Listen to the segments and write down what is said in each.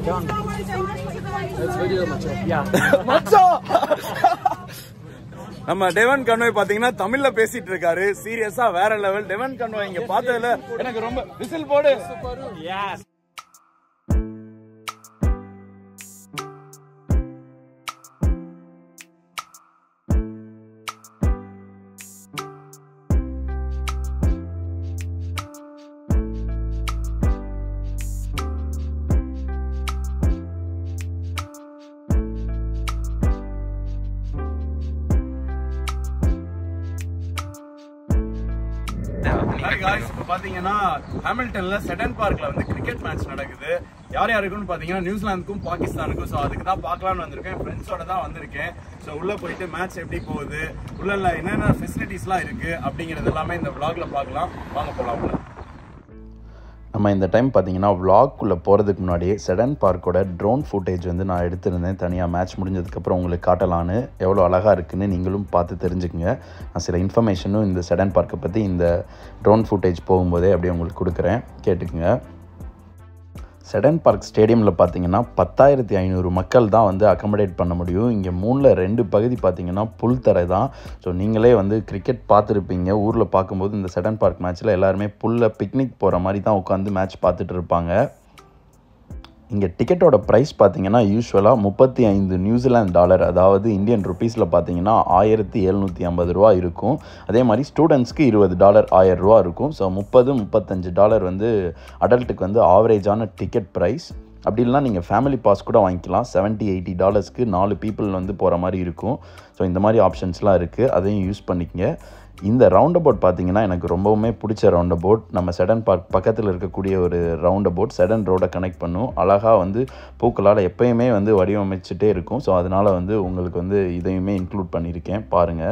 நம்ம டெவன் கன்வாய் பாத்தீங்கன்னா தமிழ்ல பேசிட்டு இருக்காரு சீரியஸா வேற லெவல் டெவன் கன்வாய் இங்க பார்த்ததுல எனக்கு ரொம்ப விசில் போடு ஹாய் காய்ஸ் இப்போ பாத்தீங்கன்னா ஹாமில்டன்ல செடன் பார்க்ல வந்து கிரிக்கெட் மேட்ச் நடக்குது யார் யாருக்குன்னு பாத்தீங்கன்னா நியூசிலாந்துக்கும் பாகிஸ்தானுக்கும் ஸோ அதுக்கு தான் பார்க்கலாம்னு வந்திருக்கேன் ஃப்ரெண்ட்ஸோட தான் வந்திருக்கேன் ஸோ உள்ள போயிட்டு மேட்ச் எப்படி போகுது உள்ள என்னென்ன ஃபெசிலிட்டிஸ்லாம் இருக்கு அப்படிங்கிறது எல்லாமே இந்த vlogல பார்க்கலாம் வாங்க போலாம் உள்ள நம்ம இந்த டைம் பார்த்தீங்கன்னா vlogக்குள்ளே போகிறதுக்கு முன்னாடியே செடன் பார்க்கோட ட்ரோன் ஃபுட்டேஜ் வந்து நான் எடுத்திருந்தேன் தனியாக மேட்ச் முடிஞ்சதுக்கப்புறம் உங்களுக்கு காட்டலான்னு எவ்வளோ அழகாக இருக்குன்னு நீங்களும் பார்த்து தெரிஞ்சுக்குங்க நான் சில இன்ஃபர்மேஷனும் இந்த செடன் பார்க்கை பற்றி இந்த ட்ரோன் ஃபுட்டேஜ் போகும்போதே அப்படியே உங்களுக்கு கொடுக்குறேன் கேட்டுக்குங்க செடன் பார்க் ஸ்டேடியமில் பார்த்தீங்கன்னா பத்தாயிரத்தி ஐநூறு மக்கள் தான் வந்து அக்கமடேட் பண்ண முடியும் இங்கே மூணில் ரெண்டு பகுதி பார்த்தீங்கன்னா புல்தரை தான் ஸோ நீங்களே வந்து கிரிக்கெட் பார்த்துருப்பீங்க ஊரில் பார்க்கும்போது இந்த செடன் பார்க் மேட்ச்சில் எல்லாருமே புல்ல பிக்னிக் போகிற மாதிரி தான் உட்காந்து மேட்ச் பார்த்துட்டு இருப்பாங்க இங்கே டிக்கெட்டோட ப்ரைஸ் பார்த்தீங்கன்னா யூஸ்வலாக முப்பத்தி ஐந்து நியூசிலாந்து டாலர் அதாவது இந்தியன் ருபீஸில் பார்த்தீங்கன்னா ஆயிரத்தி எழுநூற்றி ஐம்பது ரூபா இருக்கும் அதே மாதிரி ஸ்டூடெண்ட்ஸ்க்கு இருபது டாலர் ஆயிரம் ரூபா இருக்கும் ஸோ முப்பது முப்பத்தஞ்சு டாலர் வந்து அடல்ட்டுக்கு வந்து ஆவரேஜான டிக்கெட் ப்ரைஸ் அப்படி இல்லைனா நீங்கள் ஃபேமிலி பாஸ் கூட வாங்கிக்கலாம் செவன்ட்டி எயிட்டி டாலர்ஸ்க்கு நாலு பீப்புள் வந்து போகிற மாதிரி இருக்கும் ஸோ இந்த மாதிரி ஆப்ஷன்ஸ்லாம் இருக்குது அதையும் யூஸ் பண்ணிக்கங்க இந்த ரவுண்ட் அபவுட் பார்த்தீங்கன்னா எனக்கு ரொம்பவுமே பிடிச்ச ரவுண்ட் அபவுட் நம்ம செடன் பார்க் பக்கத்தில் இருக்கக்கூடிய ஒரு ரவுண்ட் அபவுட் செடன் ரோடை கனெக்ட் பண்ணும் அழகாக வந்து பூக்களால் எப்பயுமே வந்து வடிவமைச்சிட்டே இருக்கும் ஸோ அதனால் வந்து உங்களுக்கு வந்து இதையுமே இன்க்ளூட் பண்ணியிருக்கேன் பாருங்கள்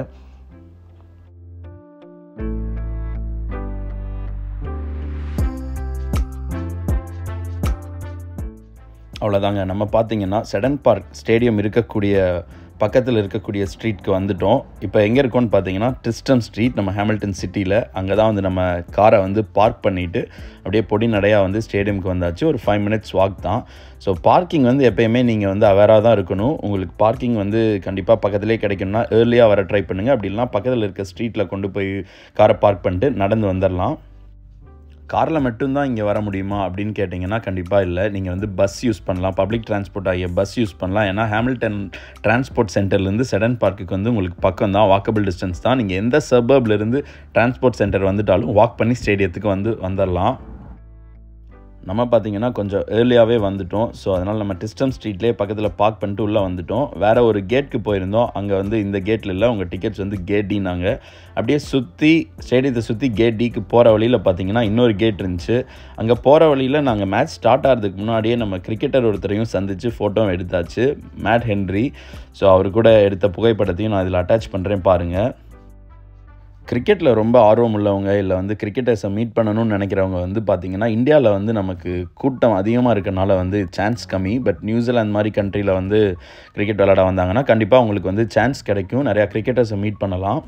அவ்வளோதாங்க நம்ம பார்த்தீங்கன்னா செடன் பார்க் ஸ்டேடியம் இருக்கக்கூடிய பக்கத்தில் இருக்கக்கூடிய ஸ்ட்ரீட்க்கு வந்துட்டோம் இப்போ எங்கே இருக்கோம்னு பார்த்தீங்கன்னா ட்ரிஸ்டன் ஸ்ட்ரீட் நம்ம ஹேமில்டன் சிட்டியில் அங்கே தான் வந்து நம்ம காரை வந்து பார்க் பண்ணிவிட்டு அப்படியே பொடி நடையாக வந்து ஸ்டேடியம்க்கு வந்தாச்சு ஒரு ஃபைவ் மினிட்ஸ் வாக் தான் ஸோ பார்க்கிங் வந்து எப்பயுமே நீங்கள் வந்து அவேராக தான் இருக்கணும் உங்களுக்கு பார்க்கிங் வந்து கண்டிப்பாக பக்கத்துலேயே கிடைக்கணும்னா ஏர்லியாக வர ட்ரை பண்ணுங்கள் அப்படி இல்லைனா பக்கத்தில் இருக்க ஸ்ட்ரீட்டில் கொண்டு போய் காரை பார்க் பண்ணிட்டு நடந்து வந்துடலாம் காரில் மட்டும்தான் இங்கே வர முடியுமா அப்படின்னு கேட்டிங்கன்னா கண்டிப்பாக இல்லை நீங்கள் வந்து பஸ் யூஸ் பண்ணலாம் பப்ளிக் டிரான்ஸ்போர்ட் ஆகிய பஸ் யூஸ் பண்ணலாம் ஏன்னா ஹேமில்டன் டிரான்ஸ்போர்ட் சென்டர்லேருந்து செடன் பார்க்குக்கு வந்து உங்களுக்கு பக்கம் தான் வாக்கபிள் டிஸ்டன்ஸ் தான் நீங்கள் எந்த சபர்ப்லேருந்து டிரான்ஸ்போர்ட் சென்டர் வந்துட்டாலும் வாக் பண்ணி ஸ்டேடியத்துக்கு வந்து வந்துடலாம் நம்ம பார்த்தீங்கன்னா கொஞ்சம் ஏர்லியாகவே வந்துட்டோம் ஸோ அதனால் நம்ம டிஸ்டம் ஸ்ட்ரீட்லேயே பக்கத்தில் பார்க் பண்ணிட்டு உள்ளே வந்துட்டோம் வேறு ஒரு கேட்க்கு போயிருந்தோம் அங்கே வந்து இந்த கேட்டில் இல்லை உங்கள் டிக்கெட்ஸ் வந்து கேட் டினாங்க அப்படியே சுற்றி ஸ்டேடியத்தை சுற்றி கேட் டிக்கு போகிற வழியில் பார்த்தீங்கன்னா இன்னொரு கேட் இருந்துச்சு அங்கே போகிற வழியில் நாங்கள் மேட்ச் ஸ்டார்ட் ஆகிறதுக்கு முன்னாடியே நம்ம கிரிக்கெட்டர் ஒருத்தரையும் சந்தித்து ஃபோட்டோவும் எடுத்தாச்சு மேட் ஹென்ரி ஸோ அவர் கூட எடுத்த புகைப்படத்தையும் நான் இதில் அட்டாச் பண்ணுறேன் பாருங்கள் கிரிக்கெட்டில் ரொம்ப ஆர்வம் உள்ளவங்க இல்லை வந்து கிரிக்கெட்டர்ஸை மீட் பண்ணணும்னு நினைக்கிறவங்க வந்து பார்த்திங்கன்னா இந்தியாவில் வந்து நமக்கு கூட்டம் அதிகமாக இருக்கனால வந்து சான்ஸ் கம்மி பட் நியூசிலாந்து மாதிரி கண்ட்ரியில் வந்து கிரிக்கெட் விளையாட வந்தாங்கன்னா கண்டிப்பாக உங்களுக்கு வந்து சான்ஸ் கிடைக்கும் நிறையா கிரிக்கெட்டர்ஸை மீட் பண்ணலாம்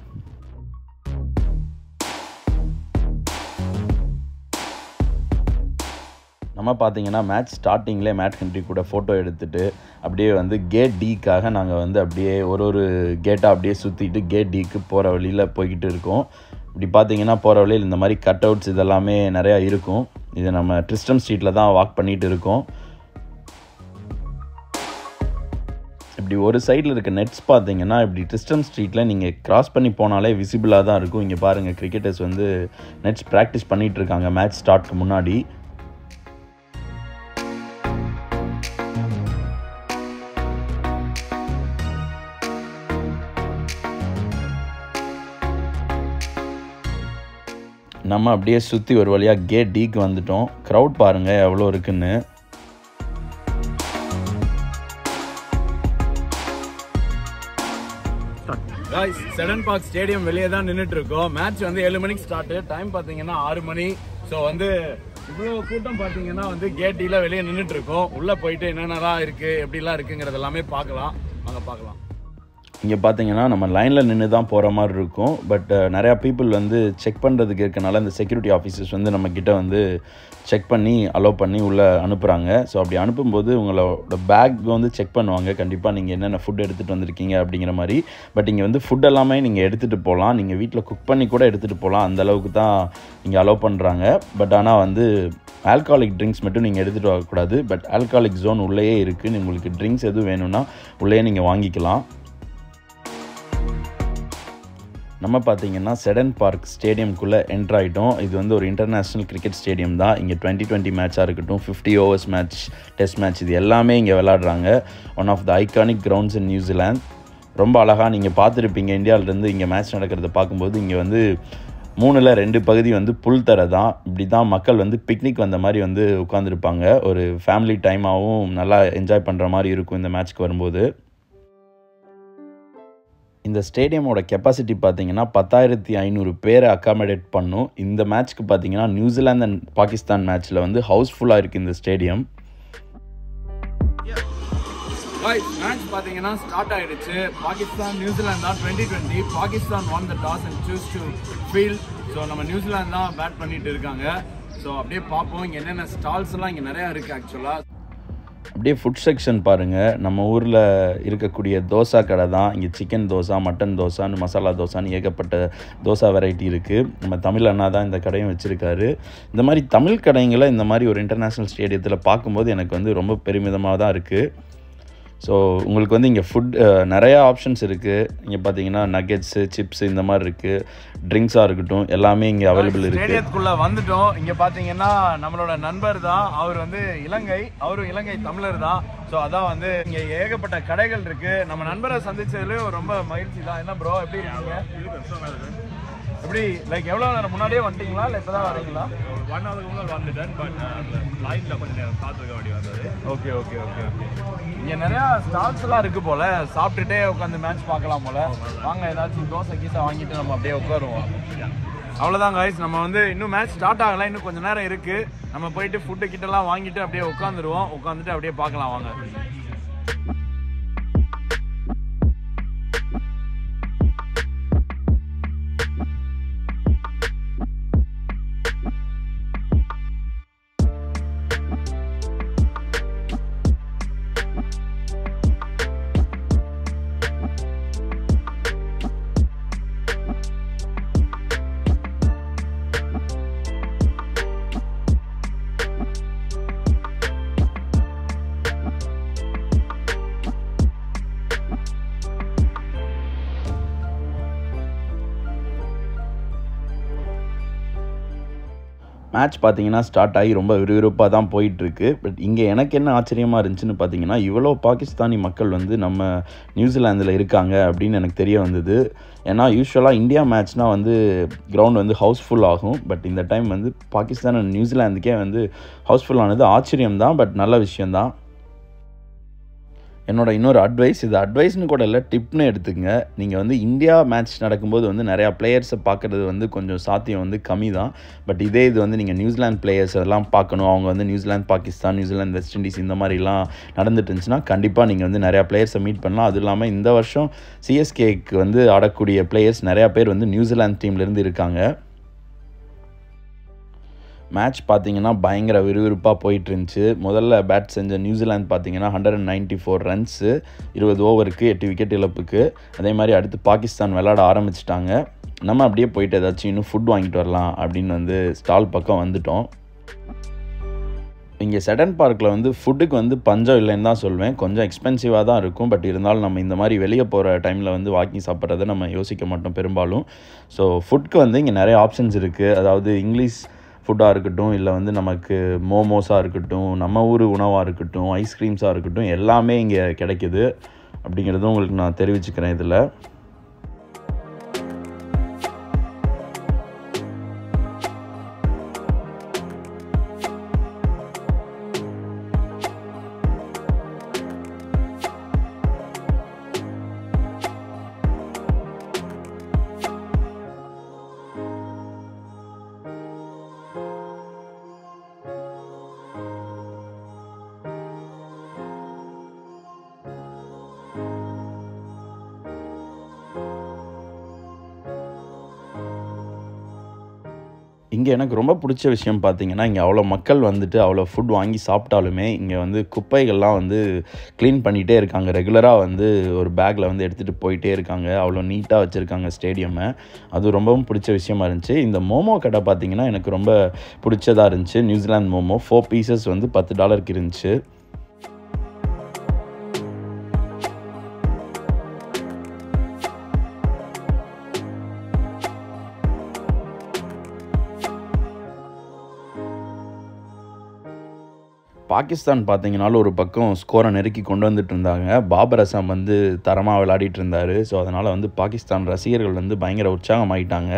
நம்ம பார்த்தீங்கன்னா மேட்ச் ஸ்டார்டிங்லேயே மேட் ஹென்ரி கூட ஃபோட்டோ எடுத்துகிட்டு அப்படியே வந்து கேட் டிக்காக நாங்கள் வந்து அப்படியே ஒரு ஒரு கேட்டாக அப்படியே சுற்றிட்டு கேட் டிக்கு போகிற வழியில் போய்கிட்டு இருக்கோம் இப்படி பார்த்தீங்கன்னா போகிற வழியில் இந்த மாதிரி கட் அவுட்ஸ் இதெல்லாமே நிறையா இருக்கும் இது நம்ம ட்ரிஸ்டம் ஸ்ட்ரீட்டில் தான் வாக் பண்ணிகிட்டு இருக்கோம் இப்படி ஒரு சைடில் இருக்க நெட்ஸ் பார்த்தீங்கன்னா இப்படி ட்ரிஸ்டம் ஸ்ட்ரீட்டில் நீங்கள் கிராஸ் பண்ணி போனாலே விசிபிளாக தான் இருக்கும் இங்கே பாருங்கள் கிரிக்கெட்டர்ஸ் வந்து நெட்ஸ் ப்ராக்டிஸ் பண்ணிகிட்டு இருக்காங்க மேட்ச் ஸ்டார்ட்க்கு முன்னாடி நம்ம அப்படியே சுற்றி ஒரு வழியாக கேட் டிக்கு வந்துட்டோம் க்ரௌட் பாருங்கள் எவ்வளோ இருக்குன்னு காய்ஸ் செடன் பார்க் ஸ்டேடியம் வெளியே தான் நின்றுட்டு இருக்கோம் மேட்ச் வந்து ஏழு மணிக்கு ஸ்டார்ட் டைம் பார்த்தீங்கன்னா ஆறு மணி ஸோ வந்து இவ்வளோ கூட்டம் பார்த்தீங்கன்னா வந்து கேட் டீல வெளியே நின்றுட்டு இருக்கோம் உள்ள போயிட்டு என்னென்னலாம் இருக்கு எப்படிலாம் இருக்குங்கிறது எல்லாமே பார்க்கலாம் வாங்க பார்க்கலாம் இங்கே பார்த்தீங்கன்னா நம்ம லைனில் நின்று தான் போகிற மாதிரி இருக்கும் பட் நிறையா பீப்புள் வந்து செக் பண்ணுறதுக்கு இருக்கனால இந்த செக்யூரிட்டி ஆஃபீஸர்ஸ் வந்து நம்மக்கிட்ட வந்து செக் பண்ணி அலோவ் பண்ணி உள்ளே அனுப்புகிறாங்க ஸோ அப்படி அனுப்பும்போது உங்களோட பேக் வந்து செக் பண்ணுவாங்க கண்டிப்பாக நீங்கள் என்னென்ன ஃபுட் எடுத்துகிட்டு வந்திருக்கீங்க அப்படிங்கிற மாதிரி பட் இங்கே வந்து ஃபுட் எல்லாமே நீங்கள் எடுத்துகிட்டு போகலாம் நீங்கள் வீட்டில் குக் பண்ணி கூட எடுத்துகிட்டு போகலாம் அந்த அளவுக்கு தான் இங்கே அலோவ் பண்ணுறாங்க பட் ஆனால் வந்து ஆல்காலிக் ட்ரிங்க்ஸ் மட்டும் நீங்கள் எடுத்துகிட்டு வரக்கூடாது பட் ஆல்காலிக் ஜோன் உள்ளேயே இருக்குது உங்களுக்கு ட்ரிங்க்ஸ் எதுவும் வேணும்னா உள்ளேயே நீங்கள் வாங்கிக்கலாம் நம்ம பார்த்தீங்கன்னா செடன் பார்க் ஸ்டேடியம்குள்ளே என்ட்ரு ஆகிட்டோம் இது வந்து ஒரு இன்டர்நேஷ்னல் கிரிக்கெட் ஸ்டேடியம் தான் இங்கே டுவெண்ட்டி டுவெண்ட்டி மேட்சாக இருக்கட்டும் fifty overs match test match இது எல்லாமே இங்கே விளாடுறாங்க one of the iconic grounds in New Zealand ரொம்ப அழகாக நீங்கள் பார்த்துருப்பீங்க இந்தியாவிலேருந்து இங்கே மேட்ச் நடக்கிறத பார்க்கும்போது இங்கே வந்து மூணில் ரெண்டு பகுதி வந்து புல் தர தான் இப்படி தான் மக்கள் வந்து பிக்னிக் வந்த மாதிரி வந்து உட்காந்துருப்பாங்க ஒரு ஃபேமிலி டைமாகவும் நல்லா என்ஜாய் பண்ணுற மாதிரி இருக்கும் இந்த மேட்ச்க்கு வரும்போது இந்த ஸ்டேடியமோட கெப்பாசிட்டி பார்த்தீங்கன்னா பத்தாயிரத்தி ஐநூறு பேரை அக்காமடேட் பண்ணும் இந்த மேட்ச்க்கு பார்த்தீங்கன்னா நியூசிலாந்து அண்ட் பாகிஸ்தான் மேட்ச்சில் வந்து ஹவுஸ்ஃபுல்லாக இருக்குது இந்த ஸ்டேடியம் மேட்ச் பார்த்தீங்கன்னா ஸ்டார்ட் ஆயிடுச்சு பாகிஸ்தான் நியூசிலாந்து தான் twenty twenty Pakistan won the toss and choose to field so நம்ம நியூசிலாந்து தான் பேட் பண்ணிட்டு இருக்காங்க ஸோ அப்படியே பார்ப்போம் இங்கே என்னென்ன ஸ்டால்ஸ் எல்லாம் இங்கே நிறையா இருக்குது ஆக்சுவலாக அப்படியே ஃபுட் செக்ஷன் பாருங்கள் நம்ம ஊரில் இருக்கக்கூடிய தோசா கடை தான் இங்கே சிக்கன் தோசா மட்டன் தோசான்னு மசாலா தோசான்னு ஏகப்பட்ட தோசா வெரைட்டி இருக்குது நம்ம தமிழ் அண்ணா தான் இந்த கடையும் வச்சுருக்காரு இந்த மாதிரி தமிழ் கடைங்களை இந்த மாதிரி ஒரு இன்டர்நேஷ்னல் ஸ்டேடியத்தில் பார்க்கும்போது எனக்கு வந்து ரொம்ப பெருமிதமாக தான் இருக்குது ஸோ உங்களுக்கு வந்து இங்கே ஃபுட் நிறையா ஆப்ஷன்ஸ் இருக்குது இங்கே பார்த்தீங்கன்னா நக்கெட்ஸு சிப்ஸ் இந்த மாதிரி இருக்குது ட்ரிங்க்ஸாக இருக்கட்டும் எல்லாமே இங்கே அவைலபிள் இருக்குது ஸ்டேடியத்துக்குள்ள வந்துட்டோம் இங்க பாத்தீங்கன்னா நம்மளோட நண்பர் தான் அவர் வந்து இலங்கை அவரும் இலங்கை தமிழர் தான் ஸோ அதான் வந்து இங்க ஏகப்பட்ட கடைகள் இருக்கு நம்ம நண்பரை சந்திச்சதுலயும் ரொம்ப மகிழ்ச்சி தான் என்ன ப்ரோ எப்படி இருக்கீங்க எப்படி லைக் எவ்வளவு நேரம் முன்னாடியே வந்துட்டீங்களா இல்லை இப்பதான் வரீங்களா ஒன் ஹவருக்கு முன்னாடி வந்துட்டேன் பட் லைனில் கொஞ்சம் நேரம் காத்திருக்க வேண்டி வந்தது ஓகே ஓகே ஓகே ஓகே இங்க நிறைய ஸ்டால்ஸ் எல்லாம் இருக்கு போல சாப்பிட்டுட்டே உட்காந்து மேட்ச் பார்க்கலாம் போல வாங்க ஏதாச்சும் தோசை கீசை வாங்கிட்டு நம்ம அப்படியே உட்காருவோம் அவ்வளோதான் guys நம்ம வந்து இன்னும் மேட்ச் ஸ்டார்ட் ஆகல இன்னும் கொஞ்ச நேரம் இருக்கு நம்ம போயிட்டு ஃபுட்டு கிட்டலாம் வாங்கிட்டு அப்படியே உட்காந்துருவோம் உட்காந்துட்டு அப்படியே பார்க்கலாம் வாங்க மேட்ச் பார்த்தீங்கன்னா ஸ்டார்ட் ஆகி ரொம்ப விறுவிறுப்பாக தான் போயிட்டுருக்கு பட் இங்கே எனக்கு என்ன ஆச்சரியமாக இருந்துச்சுன்னு பார்த்தீங்கன்னா இவ்வளோ பாகிஸ்தானி மக்கள் வந்து நம்ம நியூசிலாந்தில் இருக்காங்க அப்படின்னு எனக்கு தெரிய வந்தது ஏன்னா யூஸ்வலாக இந்தியா மேட்ச்னால் வந்து கிரவுண்ட் வந்து ஹவுஸ்ஃபுல் ஆகும் பட் இந்த டைம் வந்து பாகிஸ்தான் அண்ட் நியூசிலாந்துக்கே வந்து ஹவுஸ்ஃபுல் ஆனது ஆச்சரியம் தான் பட் நல்ல விஷயந்தான் என்னோட இன்னொரு அட்வைஸ் இது அட்வைஸ்னு கூட இல்லை டிப்னு எடுத்துக்கங்க நீங்கள் வந்து இந்தியா மேட்ச் நடக்கும்போது வந்து நிறையா பிளேயர்ஸை பார்க்குறது வந்து கொஞ்சம் சாத்தியம் வந்து கம்மி தான் பட் இதே இது வந்து நீங்கள் நியூசிலாந்து பிளேயர்ஸ் எல்லாம் பார்க்கணும் அவங்க வந்து New Zealand Pakistan New Zealand West Indies இந்த மாதிரிலாம் நடந்துட்டு இருந்துச்சுன்னா கண்டிப்பாக நீங்கள் வந்து நிறையா பிளேயர்ஸை மீட் பண்ணலாம் அதுவும் இல்லாமல் இந்த வருஷம் சிஎஸ்கேக்கு வந்து ஆடக்கூடிய பிளேயர்ஸ் நிறையா பேர் வந்து நியூசிலாந்து டீம்லேருந்து இருக்காங்க மேட்ச் பார்த்தீங்கன்னா பயங்கர விறுவிறுப்பாக போயிட்டு இருந்துச்சு முதல்ல பேட் செஞ்ச நியூசிலாந்து பார்த்தீங்கன்னா hundred and ninety four runs இருபது ஓவருக்கு எட்டு விக்கெட் இழப்புக்கு அதே மாதிரி அடுத்து பாகிஸ்தான் விளாட ஆரம்பிச்சிட்டாங்க நம்ம அப்படியே போயிட்டு ஏதாச்சும் இன்னும் ஃபுட் வாங்கிட்டு வரலாம் அப்படின்னு வந்து ஸ்டால் பக்கம் வந்துட்டோம் இங்கே செடன் பார்க்கில் வந்து ஃபுட்டுக்கு வந்து பஞ்சம் இல்லைன்னு தான் சொல்வேன் கொஞ்சம் எக்ஸ்பென்சிவாக தான் இருக்கும் பட் இருந்தாலும் நம்ம இந்த மாதிரி வெளியே போகிற டைமில் வந்து வாக்கிங் சாப்பிட்றத நம்ம யோசிக்க மாட்டோம் பெரும்பாலும் ஸோ ஃபுட்க்கு வந்து இங்கே நிறைய ஆப்ஷன்ஸ் இருக்குது அதாவது இங்கிலீஷ் ஃபுட்டாக இருக்கட்டும் இல்லை வந்து நமக்கு மோமோஸாக இருக்கட்டும் நம்ம ஊர் உணவாக இருக்கட்டும் ஐஸ்கிரீம்ஸாக இருக்கட்டும் எல்லாமே இங்கே கிடைக்குது அப்படிங்கிறதும் உங்களுக்கு நான் தெரிவிச்சுக்கிறேன் இதில் இங்கே எனக்கு ரொம்ப பிடிச்ச விஷயம் பார்த்தீங்கன்னா இங்கே அவ்வளோ மக்கள் வந்துட்டு அவ்வளோ ஃபுட் வாங்கி சாப்பிட்டாலுமே இங்கே வந்து குப்பைகள்லாம் வந்து க்ளீன் பண்ணிகிட்டே இருக்காங்க ரெகுலராக வந்து ஒரு பேக்கில் வந்து எடுத்துகிட்டு போயிட்டே இருக்காங்க அவ்வளோ நீட்டாக வச்சுருக்காங்க ஸ்டேடியமை அது ரொம்பவும் பிடிச்ச விஷயமா இருந்துச்சு இந்த மோமோ கடை பார்த்தீங்கன்னா எனக்கு ரொம்ப பிடிச்சதாக இருந்துச்சு நியூசிலாந்து மோமோ ஃபோர் பீசஸ் வந்து பத்து டாலருக்கு இருந்துச்சு பாகிஸ்தான் பார்த்தீங்கனாலும் ஒரு பக்கம் ஸ்கோரை நெருக்கி கொண்டு வந்துட்டு இருந்தாங்க பாபர் அசாம் வந்து தரமாக விளையாடிட்டு இருந்தார் ஸோ அதனால் வந்து பாகிஸ்தான் ரசிகர்கள் வந்து பயங்கர உற்சாகமாயிட்டாங்க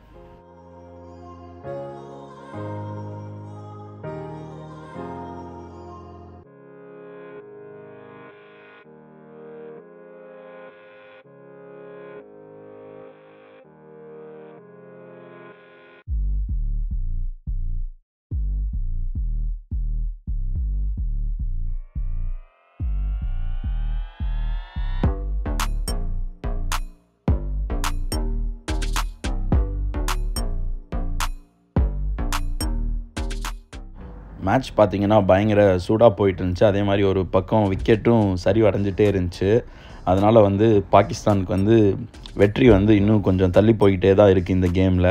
மேட்ச் பார்த்தீங்கன்னா பயங்கர சூடாக போயிட்டு இருந்துச்சு அதே மாதிரி ஒரு பக்கம் விக்கெட்டும் சரிவடைஞ்சிட்டே இருந்துச்சு அதனால் வந்து பாகிஸ்தானுக்கு வந்து வெற்றி வந்து இன்னும் கொஞ்சம் தள்ளி போயிட்டே தான் இருக்குது இந்த கேமில்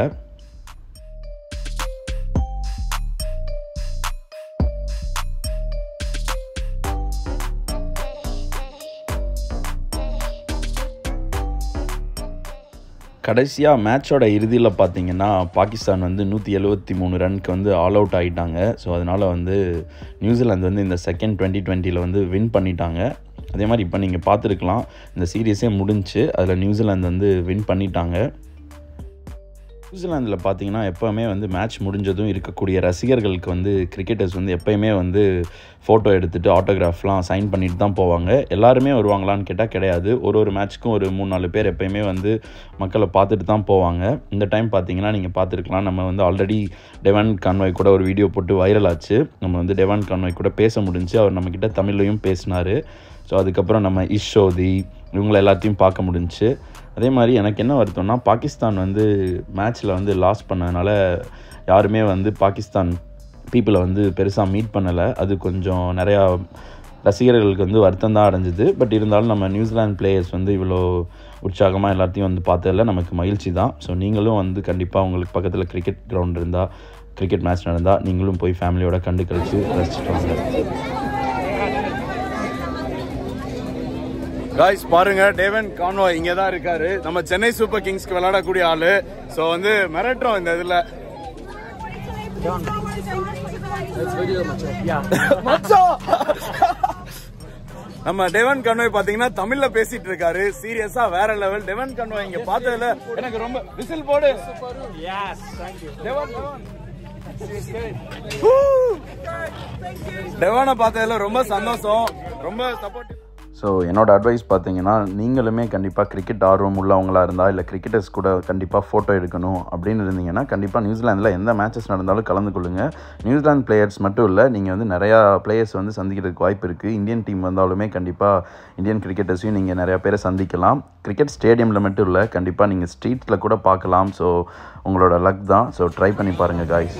கடைசியாக மேட்சோட இறுதியில் பார்த்தீங்கன்னா பாகிஸ்தான் வந்து நூற்றி எழுபத்தி மூணு ரன்க்கு வந்து ஆல் அவுட் ஆகிட்டாங்க ஸோ அதனால் வந்து நியூசிலாந்து வந்து இந்த செகண்ட் டுவெண்ட்டி டுவெண்ட்டியில் வந்து வின் பண்ணிட்டாங்க அதே மாதிரி இப்போ நீங்கள் பார்த்துருக்கலாம் இந்த சீரியஸே முடிஞ்சு அதில் நியூசிலாந்து வந்து வின் பண்ணிட்டாங்க நியூசிலாந்தில் பார்த்தீங்கன்னா எப்போவுமே வந்து மேட்ச் முடிஞ்சதும் இருக்கக்கூடிய ரசிகர்களுக்கு வந்து கிரிக்கெட்டர்ஸ் வந்து எப்போயுமே வந்து ஃபோட்டோ எடுத்துகிட்டு ஆட்டோகிராஃப்லாம் சைன் பண்ணிட்டு தான் போவாங்க எல்லாருமே வருவாங்களான்னு கேட்டால் கிடையாது ஒரு ஒரு மேட்ச்க்கும் ஒரு மூணு நாலு பேர் எப்போயுமே வந்து மக்களை பார்த்துட்டு தான் போவாங்க இந்த டைம் பார்த்தீங்கன்னா நீங்கள் பார்த்துருக்கலாம் நம்ம வந்து ஆல்ரெடி டெவான் கான்வாய் கூட ஒரு வீடியோ போட்டு வைரல் ஆச்சு நம்ம வந்து டெவான் கான்வாய் கூட பேச முடிஞ்சு அவர் நம்மக்கிட்ட தமிழ்லையும் பேசினார் ஸோ அதுக்கப்புறம் நம்ம இஷோதி இவங்களை எல்லாத்தையும் பார்க்க முடிஞ்சுச்சு அதே மாதிரி எனக்கு என்ன வருத்தம்னா பாகிஸ்தான் வந்து மேட்ச்சில் வந்து லாஸ் பண்ணதுனால யாருமே வந்து பாகிஸ்தான் பீப்புளை வந்து பெருசாக மீட் பண்ணலை அது கொஞ்சம் நிறையா ரசிகர்களுக்கு வந்து வருத்தம் தான் அடைஞ்சுது பட் இருந்தாலும் நம்ம நியூசிலாந்து பிளேயர்ஸ் வந்து இவ்வளோ உற்சாகமாக எல்லாத்தையும் வந்து பார்த்ததில் நமக்கு மகிழ்ச்சி தான் ஸோ நீங்களும் வந்து கண்டிப்பாக உங்களுக்கு பக்கத்தில் கிரிக்கெட் கிரவுண்ட் இருந்தால் கிரிக்கெட் மேட்ச் நடந்தால் நீங்களும் போய் ஃபேமிலியோட கண்டு கழிச்சு ரசிச்சுட்டு வாங்க காய்ஸ் பாருங்க டேவன் கான்வாய் இங்க தான் இருக்காரு நம்ம சென்னை சூப்பர் கிங்ஸ்க்கு விளையாடக்கூடிய ஆளு சோ வந்து மிரட்டுறோம் இந்த இதுல மச்சான். நம்ம டெவன் கன்வாய் பாத்தீங்கன்னா தமிழ்ல பேசிட்டு இருக்காரு சீரியஸா வேற லெவல் டெவன் கன்வாய் இங்க பார்த்ததுல எனக்கு ரொம்ப விசில் போடு டெவன் டெவானை பார்த்ததுல ரொம்ப சந்தோஷம் ரொம்ப சப்போர்ட் ஸோ என்னோட அட்வைஸ் பார்த்தீங்கன்னா நீங்களுமே கண்டிப்பாக கிரிக்கெட் ஆர்வம் உள்ளவங்களா இருந்தால் இல்லை கிரிக்கெட்டர்ஸ் கூட கண்டிப்பாக ஃபோட்டோ எடுக்கணும் அப்படின்னு இருந்தீங்கன்னா கண்டிப்பாக நியூசிலாந்தில் எந்த மேட்சஸ் நடந்தாலும் கலந்து கொள்ளுங்கள் நியூசிலாந்து பிளேயர்ஸ் மட்டும் இல்லை நீங்கள் வந்து நிறையா பிளேயர்ஸ் வந்து சந்திக்கிறதுக்கு வாய்ப்பு இருக்குது இந்தியன் டீம் வந்தாலுமே கண்டிப்பாக இந்தியன் கிரிக்கெட்டர்ஸையும் நீங்கள் நிறையா பேரை சந்திக்கலாம் கிரிக்கெட் ஸ்டேடியமில் மட்டும் இல்லை கண்டிப்பாக நீங்கள் ஸ்ட்ரீட்டில் கூட பார்க்கலாம் ஸோ உங்களோட லக் தான் ஸோ ட்ரை பண்ணி பாருங்கள் guys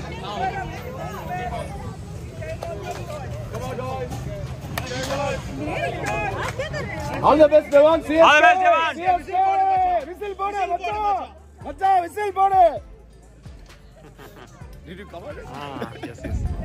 all the best Devan CSK All the best, Devan. CSK whistle போடு மச்சான் மச்சான் விசில் போடு Did you cover it? Ah, yes, yes.